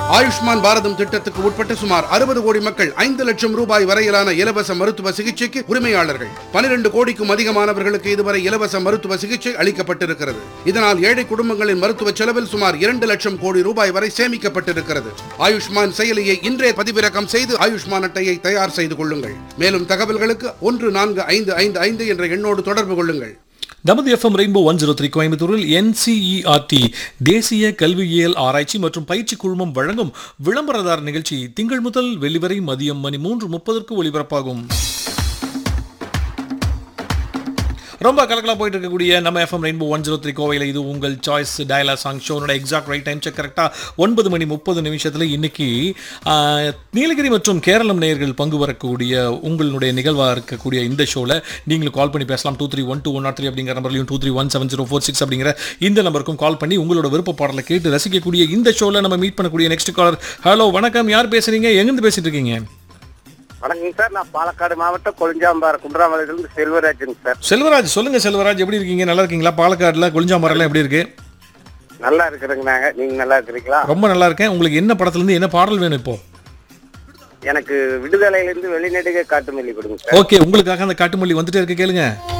ஆயுஷ்மான் பாரதம் திட்டத்துக்கு உட்பட்ட சுமார் அறுபது கோடி மக்கள் ஐந்து லட்சம் ரூபாய் வரையிலான இலவச மருத்துவ சிகிச்சைக்கு உரிமையாளர்கள் பனிரெண்டு கோடிக்கும் அதிகமானவர்களுக்கு இதுவரை இலவச மருத்துவ சிகிச்சை அளிக்கப்பட்டிருக்கிறது இதனால் ஏழை குடும்பங்களின் மருத்துவ செலவில் சுமார் இரண்டு லட்சம் கோடி ரூபாய் வரை சேமிக்கப்பட்டிருக்கிறது ஆயுஷ்மான் செயலியை இன்றே பதிவிறக்கம் செய்து ஆயுஷ்மான் அட்டையை தயார் செய்து கொள்ளுங்கள் மேலும் தகவல்களுக்கு ஒன்று நான்கு ஐந்து ஐந்து ஐந்து என்ற எண்ணோடு தொடர்பு கொள்ளுங்கள் நமது FM rainbow one zero three கோயம்புத்தூரில் என்சிஇஆர்டி தேசிய கல்வியியல் ஆராய்ச்சி மற்றும் பயிற்சி குழுமம் வழங்கும் விளம்பரதார் நிகழ்ச்சி திங்கள் முதல் வெள்ளி வரை மதியம் மணி மூன்று முப்பதற்கு ஒளிபரப்பாகும் ரொம்ப கலக்கலாக போயிட்டு இருக்கக்கூடிய நம்ம FM rainbow one zero three கோவையில் இது உங்கள் சாய்ஸ் டயலா சாங் ஷோனோட எக்ஸாக்ட் ரைட் டைம் செக் கரெக்டாக ஒன்பது மணி முப்பது நிமிஷத்தில் இன்னைக்கு ஆஹ், நீலகிரி மற்றும் கேரளம் நேயர்கள் பங்கு வரக்கூடிய உங்களுடைய நிகழ்வாக இருக்கக்கூடிய இந்த ஷோவில் நீங்களும் கால் பண்ணி பேசலாம் two three one two one naught three அப்படிங்கிற நம்பர்லையும் two three one seven zero four six அப்படிங்கிற இந்த நம்பருக்கும் கால் பண்ணி உங்களோட விருப்ப பாடலை கேட்டு ரசிக்கக்கூடிய இந்த ஷோவில் நம்ம மீட் பண்ணக்கூடிய நெக்ஸ்ட் காலர் ஹலோ வணக்கம் யார் பேசுறீங்க எங்கேருந்து பேசிட்டு இருக்கீங்க வணக்கங்க சார் நான் பாலக்காடு மாவட்டம் கொளிஞ்சாம்பாறை குன்றமலையிலிருந்து செல்வராஜுங்க சார் செல்வராஜ் சொல்லுங்க செல்வராஜ் எப்படி இருக்கீங்க நல்லா இருக்கீங்களா பாலக்காடுல கொளிஞ்சாமரெல்லாம் எப்படி இருக்கு நல்லா இருக்கிறேங்க நாங்க நீங்க நல்லா இருக்கிறீங்களா ரொம்ப நல்லா இருக்கேன் உங்களுக்கு என்ன படத்துல இருந்து என்ன பாடல் வேணும் இப்போ எனக்கு விடுதலையிலிருந்து வெளிநடுக காட்டுமல்லி கொடுங்க சார் ஓகே உங்களுக்காக அந்த காட்டுமல்லி வந்துட்டே இருக்கு கேளுங்க